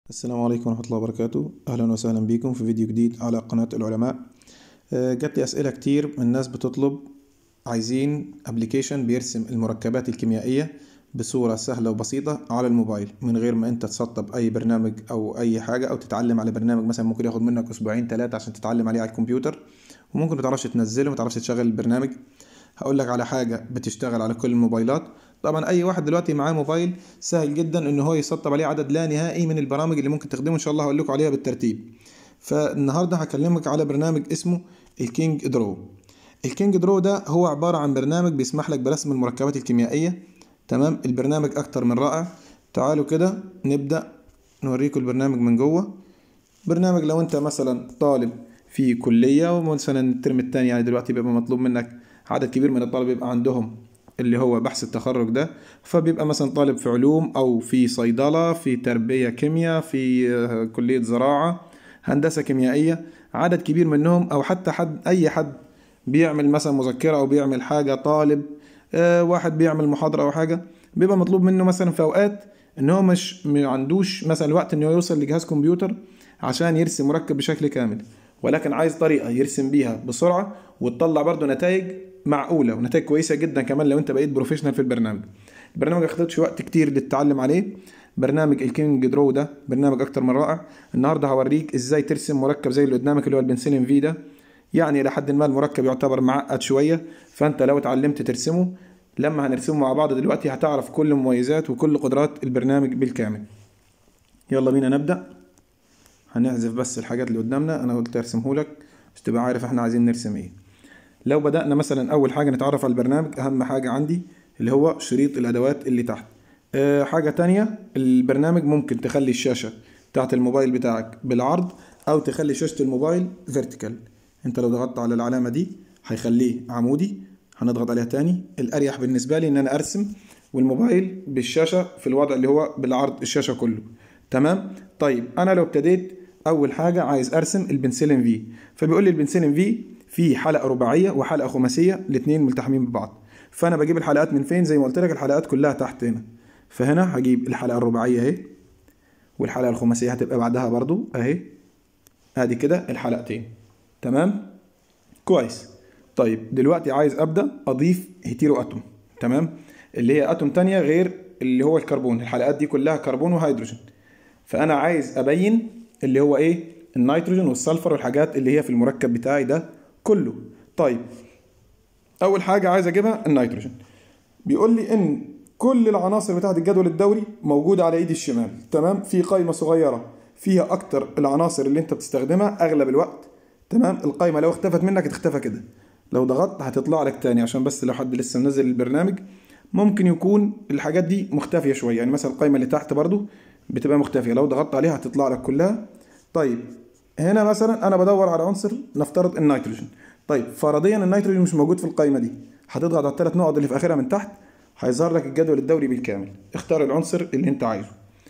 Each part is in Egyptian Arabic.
السلام عليكم ورحمة الله وبركاته أهلا وسهلا بكم في فيديو جديد على قناة العلماء آه، جات لي أسئلة كتير من الناس بتطلب عايزين ابلكيشن بيرسم المركبات الكيميائية بصورة سهلة وبسيطة على الموبايل من غير ما انت تسطب اي برنامج او اي حاجة او تتعلم على برنامج مثلا ممكن ياخد منك اسبوعين ثلاثة عشان تتعلم عليه على الكمبيوتر وممكن متعرفش تنزله متعرفش تشغل البرنامج هقول لك على حاجة بتشتغل على كل الموبايلات طبعا اي واحد دلوقتي معاه موبايل سهل جدا ان هو يسطب عليه عدد لا نهائي من البرامج اللي ممكن تخدمه ان شاء الله هقول لكم عليها بالترتيب فالنهارده هكلمك على برنامج اسمه الكينج درو الكينج درو ده هو عبارة عن برنامج بيسمح لك برسم المركبات الكيميائية تمام البرنامج اكتر من رائع تعالوا كده نبدأ نوريكم البرنامج من جوه برنامج لو انت مثلا طالب في كلية ومثلا الترم التاني يعني دلوقتي بيبقى مطلوب منك عدد كبير من الطلبة يبقى عندهم اللي هو بحث التخرج ده فبيبقى مثلا طالب في علوم او في صيدلة في تربية كيمياء في آه، كلية زراعة هندسة كيميائية عدد كبير منهم او حتى حد اي حد بيعمل مثلا مذكرة او بيعمل حاجة طالب آه، واحد بيعمل محاضرة او حاجة بيبقى مطلوب منه مثلا في اوقات ان هو مش ما عندوش مثلا الوقت ان هو يوصل لجهاز كمبيوتر عشان يرسم مركب بشكل كامل ولكن عايز طريقة يرسم بيها بسرعة وتطلع برضه نتائج معقولة ونتائج كويسة جدا كمان لو انت بقيت بروفيشنال في البرنامج البرنامج ما خدتش وقت كتير للتعلم عليه برنامج الكينج درو ده برنامج اكتر من رائع النهارده هوريك ازاي ترسم مركب زي اللي قدامك اللي هو البنسلين في ده يعني الى حد ما المركب يعتبر معقد شويه فانت لو اتعلمت ترسمه لما هنرسمه مع بعض دلوقتي هتعرف كل مميزات وكل قدرات البرنامج بالكامل يلا بينا نبدا هنحذف بس الحاجات اللي قدامنا انا قلت ارسمه لك مش تبقى عارف احنا عايزين نرسم ايه لو بدأنا مثلا أول حاجة نتعرف على البرنامج أهم حاجة عندي اللي هو شريط الأدوات اللي تحت أه حاجة تانية البرنامج ممكن تخلي الشاشة بتاعت الموبايل بتاعك بالعرض أو تخلي شاشة الموبايل فيرتيكال أنت لو ضغطت على العلامة دي هيخليه عمودي هنضغط عليها تاني الأريح بالنسبة لي إن أنا أرسم والموبايل بالشاشة في الوضع اللي هو بالعرض الشاشة كله تمام طيب أنا لو ابتديت أول حاجة عايز أرسم البنسلين في فبيقول لي البنسلين في في حلقه رباعيه وحلقه خماسيه الاثنين ملتحمين ببعض فانا بجيب الحلقات من فين زي ما قلت لك الحلقات كلها تحت هنا فهنا هجيب الحلقه الرباعيه اهي والحلقه الخماسيه هتبقى بعدها برضو اهي ادي كده الحلقتين تمام كويس طيب دلوقتي عايز ابدا اضيف هيتيرو اتوم تمام اللي هي اتوم تانية غير اللي هو الكربون الحلقات دي كلها كربون وهيدروجين فانا عايز ابين اللي هو ايه النيتروجين والسلفر والحاجات اللي هي في المركب بتاعي ده كله طيب اول حاجه عايز اجيبها النيتروجين بيقول لي ان كل العناصر بتاعه الجدول الدوري موجوده على ايدي الشمال تمام في قائمه صغيره فيها اكتر العناصر اللي انت بتستخدمها اغلب الوقت تمام القائمه لو اختفت منك هتختفى كده لو ضغطت هتطلع لك تاني عشان بس لو حد لسه منزل البرنامج ممكن يكون الحاجات دي مختفيه شويه يعني مثلا القائمه اللي تحت برضو بتبقى مختفيه لو ضغطت عليها هتطلع لك كلها طيب هنا مثلا انا بدور على عنصر نفترض النيتروجين طيب فرضيا النيتروجين مش موجود في القائمه دي هتضغط على الثلاث نقط اللي في اخرها من تحت هيظهر لك الجدول الدوري بالكامل اختار العنصر اللي انت عايزه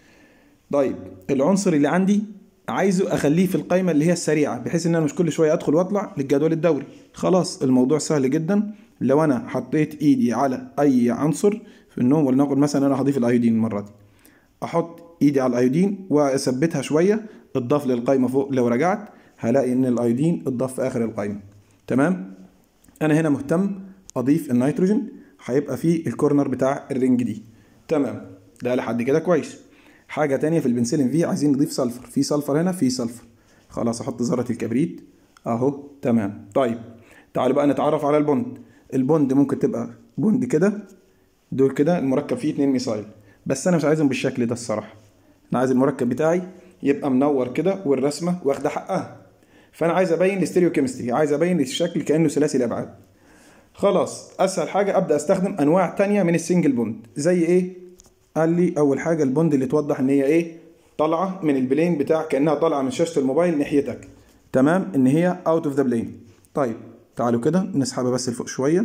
طيب العنصر اللي عندي عايزه اخليه في القائمه اللي هي السريعه بحيث ان انا مش كل شويه ادخل واطلع للجدول الدوري خلاص الموضوع سهل جدا لو انا حطيت ايدي على اي عنصر في النوم ولنقل مثلا انا هضيف الايودين المره دي احط ايدي على الايودين واثبتها شويه اتضاف للقائمه فوق لو رجعت هلاقي ان الايودين اتضاف في اخر القائمه تمام انا هنا مهتم اضيف النيتروجين هيبقى في الكورنر بتاع الرينج دي تمام ده لحد كده كويس حاجه تانية في البنسلين في عايزين نضيف سلفر في سلفر هنا في سلفر خلاص احط ذره الكبريت اهو تمام طيب تعالوا بقى نتعرف على البوند البوند ممكن تبقى بوند كده دول كده المركب فيه اتنين ميثايل بس انا مش عايزهم بالشكل ده الصراحه انا عايز المركب بتاعي يبقى منور كده والرسمه واخده حقها فانا عايز ابين الاستيريو كيمستري عايز ابين الشكل كانه ثلاثي الابعاد خلاص اسهل حاجه ابدا استخدم انواع تانية من السنجل بوند زي ايه قال لي اول حاجه البوند اللي توضح ان هي ايه طالعه من البلين بتاع كانها طالعه من شاشه الموبايل ناحيتك تمام ان هي اوت اوف ذا بلين طيب تعالوا كده نسحبها بس لفوق شويه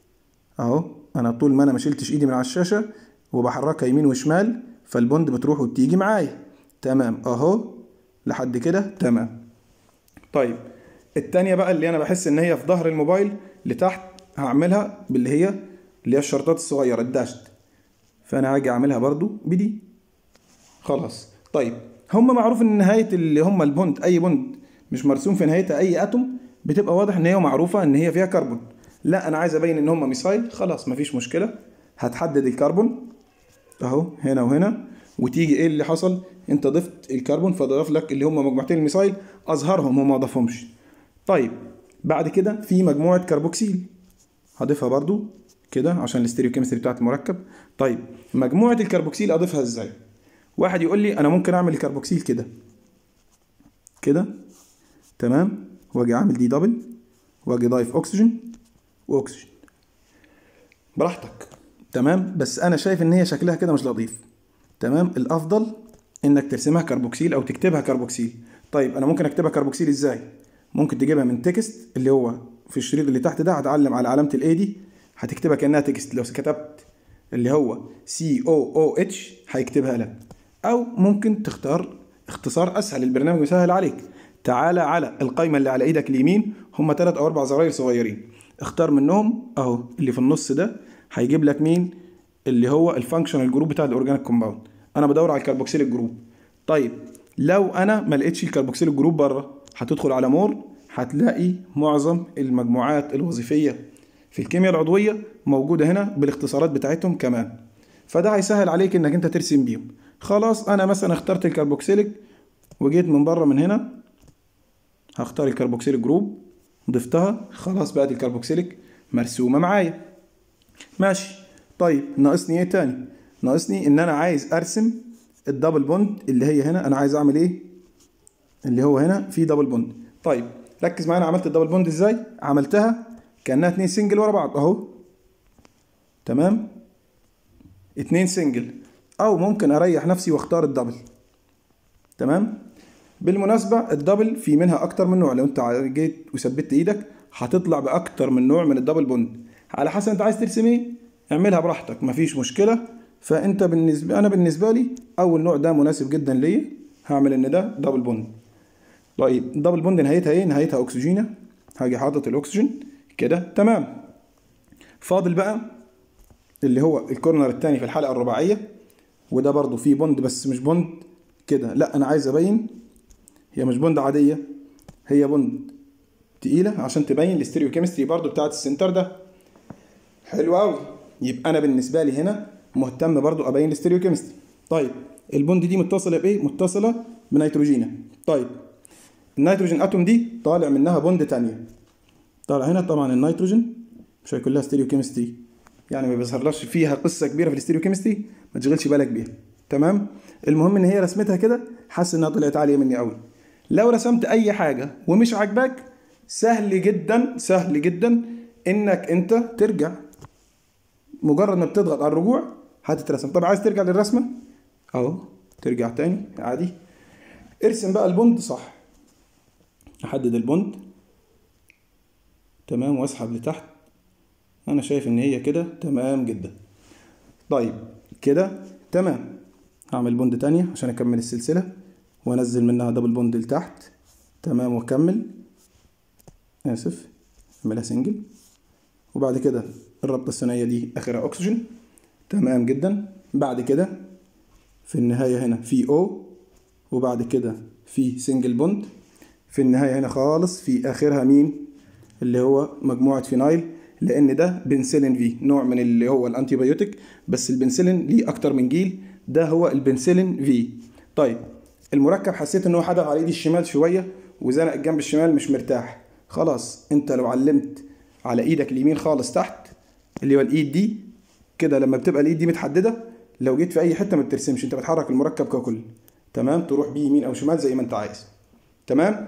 اهو انا طول ما انا ما شلتش ايدي من على الشاشه وبحركها يمين وشمال فالبوند بتروح وتيجي معايا تمام اهو لحد كده تمام طيب التانية بقى اللي انا بحس ان هي في ظهر الموبايل لتحت هعملها باللي هي اللي هي الشرطات الصغيرة الداشت فانا هاجي اعملها برضو بدي خلاص طيب هم معروف ان نهايه اللي هم البوند اي بوند مش مرسوم في نهايتها اي اتوم بتبقى واضح ان هي معروفه ان هي فيها كربون لا انا عايز ابين ان هم ميثايل خلاص مفيش مشكله هتحدد الكربون اهو هنا وهنا وتيجي ايه اللي حصل انت ضفت الكربون فضاف لك اللي هم مجموعتين الميثايل اظهرهم وما اضافهمش طيب بعد كده في مجموعه كربوكسيل هضيفها برضو كده عشان الاستيريوكيمستري بتاعت المركب طيب مجموعه الكربوكسيل اضيفها ازاي واحد يقول لي انا ممكن اعمل الكربوكسيل كده كده تمام واجي عامل دي دبل واجي ضايف اكسجين واكسجين براحتك تمام بس انا شايف ان هي شكلها كده مش لطيف تمام الافضل انك ترسمها كربوكسيل او تكتبها كربوكسيل طيب انا ممكن اكتبها كربوكسيل ازاي ممكن تجيبها من تكست اللي هو في الشريط اللي تحت ده هتعلم على علامه الاي دي هتكتبها كانها تكست لو كتبت اللي هو سي او او اتش هيكتبها لك او ممكن تختار اختصار اسهل البرنامج يسهل عليك تعالى على القائمه اللي على ايدك اليمين هم ثلاث او اربع زراير صغيرين اختار منهم اهو اللي في النص ده هيجيب لك مين اللي هو الفانكشنال جروب بتاع الاورجانيك كومباوند انا بدور على الكربوكسيل جروب طيب لو انا ما لقيتش الكربوكسيل جروب بره هتدخل على مور هتلاقي معظم المجموعات الوظيفيه في الكيمياء العضويه موجوده هنا بالاختصارات بتاعتهم كمان فده هيسهل عليك انك انت ترسم بيهم خلاص انا مثلا اخترت الكربوكسيليك وجيت من بره من هنا هختار الكربوكسيليك جروب ضفتها خلاص بقت الكربوكسيليك مرسومه معايا ماشي طيب ناقصني ايه تاني ناقصني ان انا عايز ارسم الدبل بوند اللي هي هنا انا عايز اعمل ايه اللي هو هنا في دبل بوند طيب ركز معايا انا عملت الدبل بوند ازاي عملتها كانها اتنين سنجل ورا بعض اهو تمام اتنين سنجل او ممكن اريح نفسي واختار الدبل تمام بالمناسبة الدبل في منها اكتر من نوع لو انت جيت وثبت ايدك هتطلع باكتر من نوع من الدبل بوند على حسب انت عايز ترسم ايه اعملها براحتك مفيش مشكلة فانت بالنسبة انا بالنسبة لي اول نوع ده مناسب جدا ليا هعمل ان ده دبل بوند طيب دبل بوند نهايتها ايه نهايتها اكسجينة هاجي حاطط الاكسجين كده تمام فاضل بقى اللي هو الكورنر الثاني في الحلقة الرباعية وده برضو فيه بوند بس مش بوند كده لا انا عايز ابين هي مش بوند عادية هي بوند تقيلة عشان تبين الاستيريوكيمستري برضو بتاعت السنتر ده حلو قوي يبقى انا بالنسبة لي هنا مهتم برضو ابين الاستيريوكيمستري طيب البوند دي متصلة بايه متصلة بنيتروجينة طيب النيتروجين اتوم دي طالع منها بوند تانية طالع هنا طبعا النيتروجين مش هيكون لها ستيريوكيمستري يعني ما بيظهرلاش فيها قصه كبيره في الاستيريوكيمستري ما تشغلش بالك بيها تمام المهم ان هي رسمتها كده حاسس انها طلعت عاليه مني قوي لو رسمت اي حاجه ومش عاجباك سهل جدا سهل جدا انك انت ترجع مجرد ما بتضغط على الرجوع هتترسم طب عايز ترجع للرسمه اهو ترجع تاني عادي ارسم بقى البوند صح احدد البوند تمام واسحب لتحت انا شايف ان هي كده تمام جدا طيب كده تمام هعمل بوند تانية عشان اكمل السلسلة وانزل منها دبل بوند لتحت تمام واكمل اسف اعملها سنجل وبعد كده الربطة الثانية دي اخرها اكسجين تمام جدا بعد كده في النهاية هنا في او وبعد كده في سنجل بوند في النهاية هنا خالص في اخرها مين اللي هو مجموعة فينايل لان ده بنسلين في نوع من اللي هو الانتي بايوتيك بس البنسلين ليه اكتر من جيل ده هو البنسلين في طيب المركب حسيت ان هو حدف على ايدي الشمال شويه وزنق الجنب الشمال مش مرتاح خلاص انت لو علمت على ايدك اليمين خالص تحت اللي هو الايد دي كده لما بتبقى الايد دي متحدده لو جيت في اي حته ما بترسمش انت بتحرك المركب ككل تمام تروح بيه يمين او شمال زي ما انت عايز تمام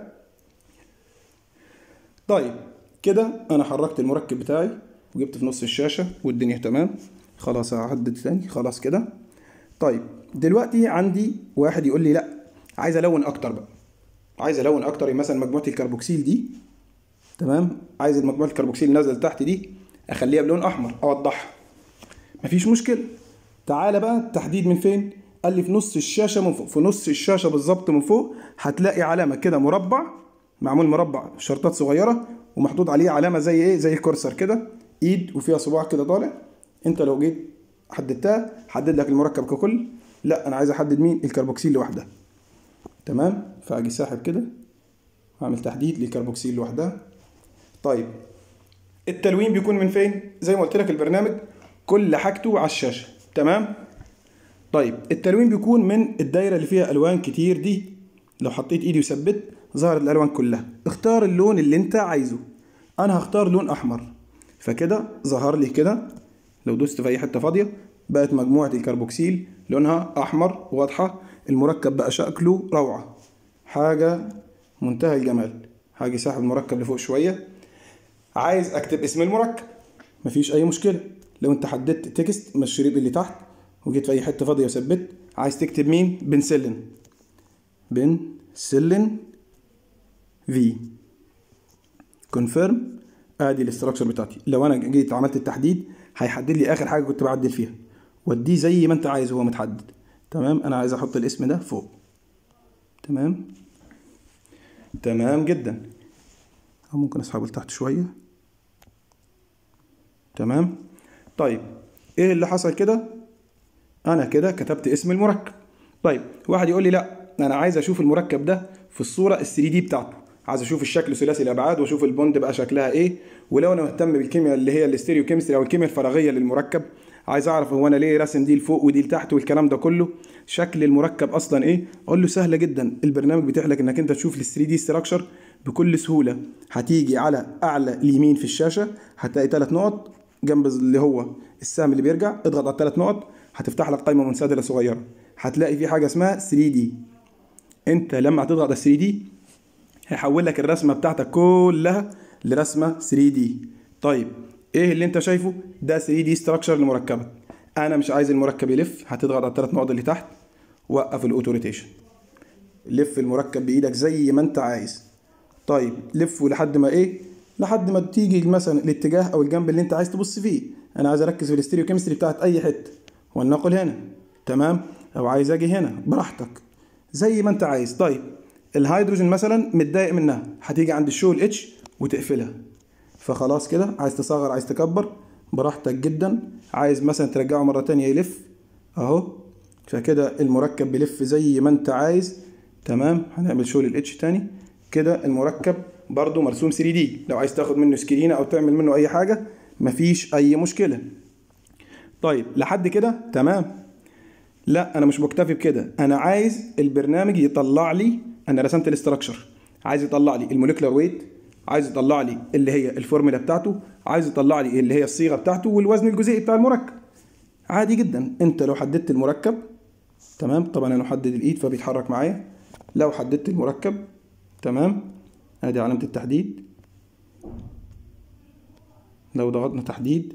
طيب كده انا حركت المركب بتاعي وجبت في نص الشاشه والدنيا تمام خلاص هعدد تاني خلاص كده طيب دلوقتي عندي واحد يقول لي لا عايز الون اكتر بقى عايز الون اكتر مثلا مجموعه الكربوكسيل دي تمام عايز مجموعه الكربوكسيل نازل تحت دي اخليها بلون احمر اوضحها مفيش مشكله تعالى بقى التحديد من فين قال لي في نص الشاشه من فوق في نص الشاشه بالظبط من فوق هتلاقي علامه كده مربع معمول مربع شرطات صغيره ومحطوط عليه علامه زي ايه زي الكورسر كده ايد وفيها صباع كده طالع انت لو جيت حددتها حدد لك المركب ككل لا انا عايز احدد مين الكربوكسيل لوحدها تمام فاجي ساحب كده واعمل تحديد للكربوكسيل لوحدها طيب التلوين بيكون من فين زي ما قلت لك البرنامج كل حاجته على الشاشه تمام طيب التلوين بيكون من الدايره اللي فيها الوان كتير دي لو حطيت ايدي وثبت ظهرت الالوان كلها اختار اللون اللي انت عايزه انا هختار لون احمر فكده ظهر لي كده لو دوست في اي حته فاضيه بقت مجموعه الكربوكسيل لونها احمر واضحه المركب بقى شكله روعه حاجه منتهى الجمال هاجي ساحب المركب لفوق شويه عايز اكتب اسم المركب مفيش اي مشكله لو انت حددت تكست من الشريط اللي تحت وجيت في اي حته فاضيه وثبت عايز تكتب مين بنسلين بنسلين في كونفيرم ادي الاستراكشر بتاعتي لو انا جيت عملت التحديد هيحدد لي اخر حاجه كنت بعدل فيها وديه زي ما انت عايز هو متحدد تمام انا عايز احط الاسم ده فوق تمام تمام جدا او ممكن اسحبه لتحت شويه تمام طيب ايه اللي حصل كده انا كده كتبت اسم المركب طيب واحد يقول لي لا انا عايز اشوف المركب ده في الصوره ال 3 دي بتاعته عايز اشوف الشكل ثلاثي الابعاد واشوف البوند بقى شكلها ايه ولو انا مهتم بالكيمياء اللي هي الاستيريو كيمستري او الكيمياء الفراغيه للمركب عايز اعرف هو انا ليه راسم دي لفوق ودي لتحت والكلام ده كله شكل المركب اصلا ايه اقول له سهله جدا البرنامج بيتيح لك انك انت تشوف ال 3 دي ستراكشر بكل سهوله هتيجي على اعلى اليمين في الشاشه هتلاقي ثلاث نقط جنب اللي هو السهم اللي بيرجع اضغط على الثلاث نقط هتفتح لك قائمه منسدله صغيره هتلاقي في حاجه اسمها 3 دي انت لما هتضغط على 3 دي هيحول لك الرسمه بتاعتك كلها لرسمه 3 دي طيب ايه اللي انت شايفه ده 3 دي ستراكشر لمركبك انا مش عايز المركب يلف هتضغط على الثلاث نقط اللي تحت وقف الاوتو روتيشن لف المركب بايدك زي ما انت عايز طيب لفه لحد ما ايه لحد ما تيجي مثلا الاتجاه او الجنب اللي انت عايز تبص فيه انا عايز اركز في الاستيريو كيمستري بتاعت اي حته ولنقل هنا تمام او عايز اجي هنا براحتك زي ما انت عايز طيب الهيدروجين مثلا متضايق منها هتيجي عند الشو الاتش وتقفلها فخلاص كده عايز تصغر عايز تكبر براحتك جدا عايز مثلا ترجعه مره تانية يلف اهو فكده المركب بيلف زي ما انت عايز تمام هنعمل شو للاتش تاني كده المركب برضو مرسوم 3 دي لو عايز تاخد منه سكرينه او تعمل منه اي حاجه مفيش اي مشكله طيب لحد كده تمام لا انا مش مكتفي بكده انا عايز البرنامج يطلع لي انا رسمت الاستراكشر عايز يطلع لي الموليكولار ويت عايز يطلع لي اللي هي الفورمولا بتاعته عايز يطلع لي اللي هي الصيغه بتاعته والوزن الجزيئي بتاع المركب عادي جدا انت لو حددت المركب تمام طبعا انا محدد الايد فبيتحرك معايا لو حددت المركب تمام ادي علامه التحديد لو ضغطنا تحديد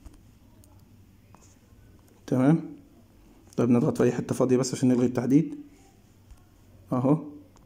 تمام طيب نضغط في اي حته فاضيه بس عشان نلغي التحديد اهو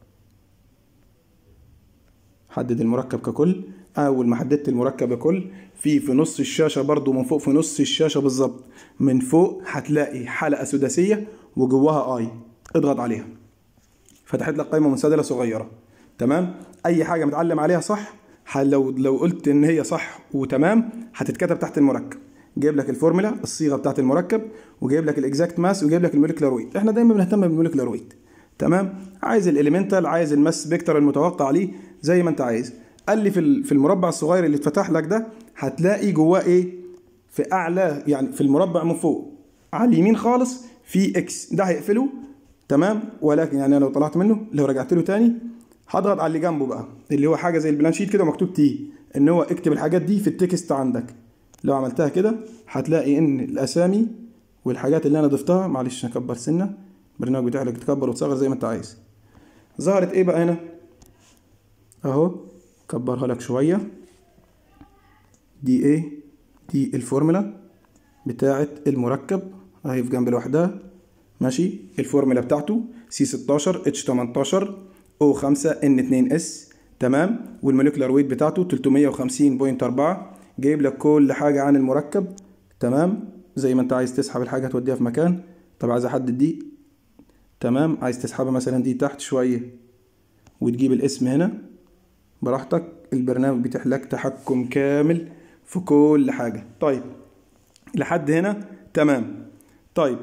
حدد المركب ككل اول ما حددت المركب ككل في في نص الشاشه برضو من فوق في نص الشاشه بالظبط من فوق هتلاقي حلقه سداسيه وجواها اي اضغط عليها فتحت لك قائمه منسدله صغيره تمام اي حاجه متعلم عليها صح لو لو قلت ان هي صح وتمام هتتكتب تحت المركب جايب لك الفورمولا الصيغه بتاعت المركب وجايب لك الاكزاكت ماس وجايب لك الموليكولار ويت احنا دايما بنهتم بالموليكولار ويت تمام عايز الاليمنتال عايز الماس سبيكتر المتوقع ليه زي ما انت عايز قال لي في في المربع الصغير اللي اتفتح لك ده هتلاقي جواه ايه في اعلى يعني في المربع من فوق على اليمين خالص في اكس ده هيقفله تمام ولكن يعني لو طلعت منه لو رجعت له تاني هضغط على اللي جنبه بقى اللي هو حاجه زي البلان شيت كده مكتوب تي ان هو اكتب الحاجات دي في التكست عندك لو عملتها كده هتلاقي ان الاسامي والحاجات اللي انا ضفتها معلش نكبر سنه البرنامج بتاعك تكبر وتصغر زي ما انت عايز ظهرت ايه بقى هنا اهو كبرها لك شويه دي ايه دي الفورمولا بتاعه المركب اهي في جنب لوحدها ماشي الفورمولا بتاعته سي 16 اتش 18 او 5 ان 2 اس تمام والموليكولار ويت بتاعته 350.4 جايب لك كل حاجه عن المركب تمام زي ما انت عايز تسحب الحاجه توديها في مكان طب عايز احدد دي تمام عايز تسحبها مثلا دي تحت شويه وتجيب الاسم هنا براحتك البرنامج بيتيح لك تحكم كامل في كل حاجه طيب لحد هنا تمام طيب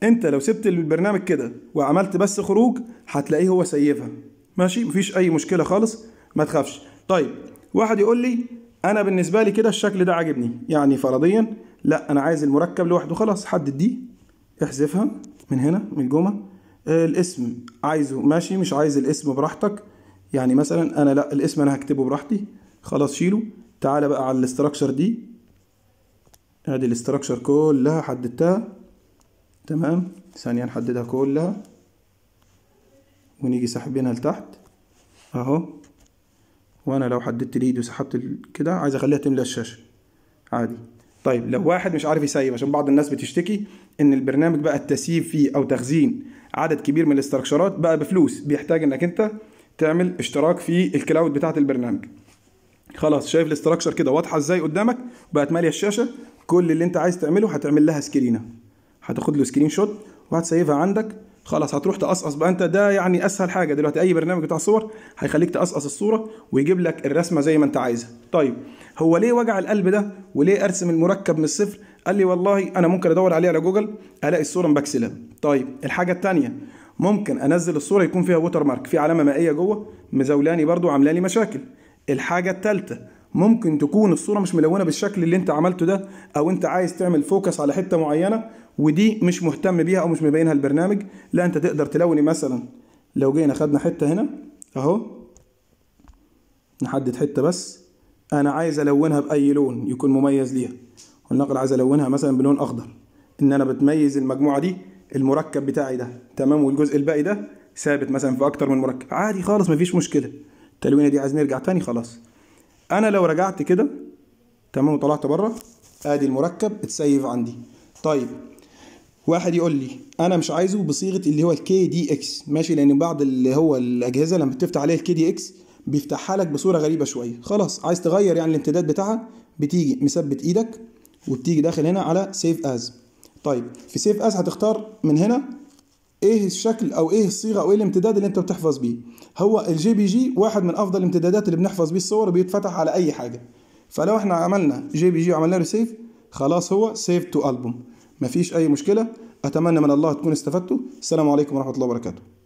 انت لو سبت البرنامج كده وعملت بس خروج هتلاقيه هو سيفها ماشي مفيش اي مشكله خالص ما تخافش طيب واحد يقول لي انا بالنسبه لي كده الشكل ده عاجبني يعني فرضيا لا انا عايز المركب لوحده خلاص حدد دي احذفها من هنا من الجمعة آه الاسم عايزه ماشي مش عايز الاسم براحتك يعني مثلا انا لا الاسم انا هكتبه براحتي خلاص شيله تعالى بقى على الاستراكشر دي ادي الاستراكشر كلها حددتها تمام ثانية نحددها كلها ونيجي ساحبينها لتحت اهو وانا لو حددت الايد وسحبت كده عايز اخليها تملى الشاشة عادي طيب لو واحد مش عارف يسيب عشان بعض الناس بتشتكي ان البرنامج بقى التسييب فيه او تخزين عدد كبير من الاستراكشرات بقى بفلوس بيحتاج انك انت تعمل اشتراك في الكلاود بتاعه البرنامج خلاص شايف الاستراكشر كده واضحه ازاي قدامك بقت ماليه الشاشه كل اللي انت عايز تعمله هتعمل لها سكرينه هتاخد له سكرين شوت وهتسيبها عندك خلاص هتروح تقصقص بقى انت ده يعني اسهل حاجه دلوقتي اي برنامج بتاع صور هيخليك تقصقص الصوره ويجيب لك الرسمه زي ما انت عايزها طيب هو ليه وجع القلب ده وليه ارسم المركب من الصفر قال لي والله انا ممكن ادور عليه على جوجل الاقي الصوره مبكسله طيب الحاجه الثانيه ممكن انزل الصوره يكون فيها ووتر مارك في علامه مائيه جوه مزولاني برضو عامله لي مشاكل الحاجه الثالثه ممكن تكون الصوره مش ملونه بالشكل اللي انت عملته ده او انت عايز تعمل فوكس على حته معينه ودي مش مهتم بيها او مش مبينها البرنامج لا انت تقدر تلوني مثلا لو جينا خدنا حته هنا اهو نحدد حته بس انا عايز الونها باي لون يكون مميز ليها ولنقل عايز الونها مثلا بلون اخضر ان انا بتميز المجموعه دي المركب بتاعي ده تمام والجزء الباقي ده ثابت مثلا في اكتر من مركب عادي خالص مفيش مشكله التلوينه دي عايز نرجع تاني خلاص انا لو رجعت كده تمام وطلعت بره ادي المركب اتسيف عندي طيب واحد يقول لي انا مش عايزه بصيغه اللي هو الكي دي اكس ماشي لان بعض اللي هو الاجهزه لما بتفتح عليها الكي دي اكس بيفتحها لك بصوره غريبه شويه خلاص عايز تغير يعني الامتداد بتاعها بتيجي مثبت ايدك وبتيجي داخل هنا على سيف از طيب في سيف از هتختار من هنا ايه الشكل او ايه الصيغه او ايه الامتداد اللي انت بتحفظ بيه هو الجي بي جي واحد من افضل الامتدادات اللي بنحفظ بيه الصور بيتفتح على اي حاجه فلو احنا عملنا جي بي جي وعملنا له سيف خلاص هو سيف تو البوم مفيش اي مشكله اتمنى من الله تكونوا استفدتوا السلام عليكم ورحمه الله وبركاته